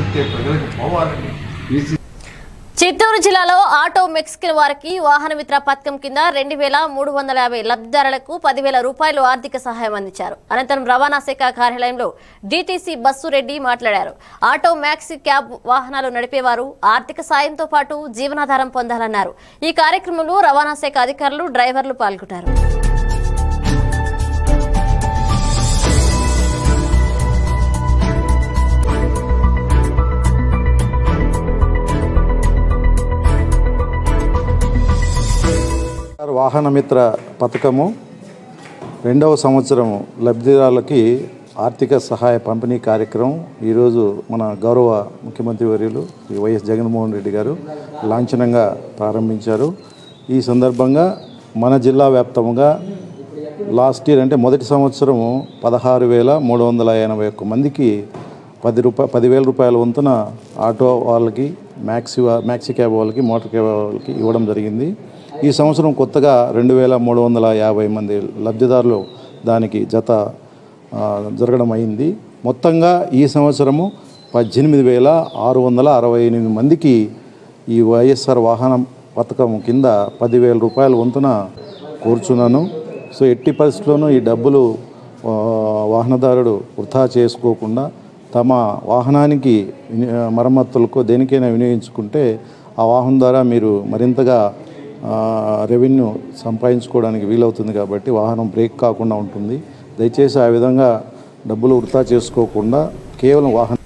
చెప్తే ప్రజలకు పోవాలని ఈసీ చిత్తూరు జిల్లాలో ఆటో మెక్సికన్ వారికి వాహన మిత్ర పథకం కింద రెండు వేల మూడు వందల యాభై లబ్ధిదారులకు పదివేల రూపాయలు ఆర్థిక సహాయం అందించారు అనంతరం రవాణా శాఖ కార్యాలయంలో డీటీసీ బస్సు రెడ్డి మాట్లాడారు ఆటో మ్యాక్సీ క్యాబ్ వాహనాలు నడిపేవారు ఆర్థిక సాయంతో పాటు జీవనాధారం పొందాలన్నారు ఈ కార్యక్రమంలో రవాణా శాఖ అధికారులు డ్రైవర్లు పాల్గొన్నారు వాహన మిత్ర పథకము రెండవ సంవత్సరము లబ్ధిదారులకి ఆర్థిక సహాయ పంపిణీ కార్యక్రమం ఈరోజు మన గౌరవ ముఖ్యమంత్రి వర్యులు శ్రీ వైఎస్ జగన్మోహన్ రెడ్డి గారు లాంఛనంగా ప్రారంభించారు ఈ సందర్భంగా మన జిల్లా వ్యాప్తంగా లాస్ట్ ఇయర్ అంటే మొదటి సంవత్సరము పదహారు వేల మూడు వందల ఎనభై ఒక్క మందికి పది రూపాయ పదివేల రూపాయల వంతున ఆటో వాళ్ళకి మ్యాక్సీ వా- మ్యాక్సీ క్యాబ్ వాళ్ళకి మోటార్ క్యాబ్ వాళ్ళకి ఇవ్వడం జరిగింది ఈ సంవత్సరం కొత్తగా రెండు వేల మూడు వందల యాభై మంది లబ్ధిదారులు దానికి జత ఆ, జరగడం అయింది మొత్తంగా ఈ సంవత్సరము పద్దెనిమిది వేల ఆరు వందల అరవై ఎనిమిది మందికి ఈ వైఎస్ఆర్ వాహన పథకం కింద పదివేల రూపాయల వంతున కూర్చున్నాను సో ఎట్టి పరిస్థితుల్లోనూ ఈ డబ్బులు ఆ, వాహనదారుడు వృధా చేసుకోకుండా తమ వాహనానికి విని- మరమ్మతులకు దేనికైనా వినియోగించుకుంటే ఆ వాహనం ద్వారా మీరు మరింతగా ఆ, రెవెన్యూ సంపాదించుకోవడానికి వీలవుతుంది కాబట్టి వాహనం బ్రేక్ కాకుండా ఉంటుంది దయచేసి ఆ విధంగా డబ్బులు వృధా చేసుకోకుండా కేవలం వాహన